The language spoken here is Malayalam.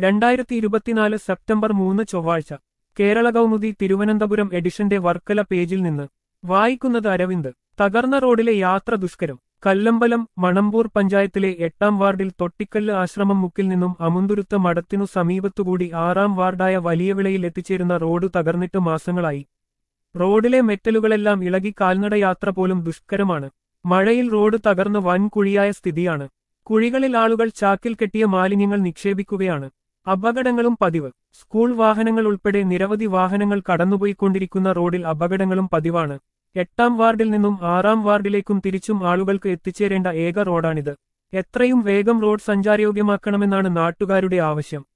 രണ്ടായിരത്തി ഇരുപത്തിനാല് സെപ്റ്റംബർ മൂന്ന് ചൊവ്വാഴ്ച കേരള കൗമുദി തിരുവനന്തപുരം എഡിഷന്റെ വർക്കല പേജിൽ നിന്ന് വായിക്കുന്നത് അരവിന്ദ് തകർന്ന റോഡിലെ യാത്ര ദുഷ്കരം കല്ലമ്പലം മണമ്പൂർ പഞ്ചായത്തിലെ എട്ടാം വാർഡിൽ തൊട്ടിക്കല്ല് ആശ്രമം മുക്കിൽ നിന്നും അമുന്തുരുത്ത് മഠത്തിനു സമീപത്തുകൂടി ആറാം വാർഡായ വലിയവിളയിൽ എത്തിച്ചേരുന്ന റോഡ് തകർന്നിട്ട് മാസങ്ങളായി റോഡിലെ മെറ്റലുകളെല്ലാം ഇളകി കാൽനട യാത്ര പോലും ദുഷ്കരമാണ് മഴയിൽ റോഡ് തകർന്ന് വൻ കുഴിയായ സ്ഥിതിയാണ് കുഴികളിൽ ആളുകൾ ചാക്കിൽ കെട്ടിയ മാലിന്യങ്ങൾ നിക്ഷേപിക്കുകയാണ് അപകടങ്ങളും പതിവ് സ്കൂൾ വാഹനങ്ങൾ ഉൾപ്പെടെ നിരവധി വാഹനങ്ങൾ കടന്നുപോയിക്കൊണ്ടിരിക്കുന്ന റോഡിൽ അപകടങ്ങളും പതിവാണ് എട്ടാം വാർഡിൽ നിന്നും ആറാം വാർഡിലേക്കും തിരിച്ചും ആളുകൾക്ക് എത്തിച്ചേരേണ്ട ഏക റോഡാണിത് എത്രയും വേഗം റോഡ് സഞ്ചാരയോഗ്യമാക്കണമെന്നാണ് നാട്ടുകാരുടെ ആവശ്യം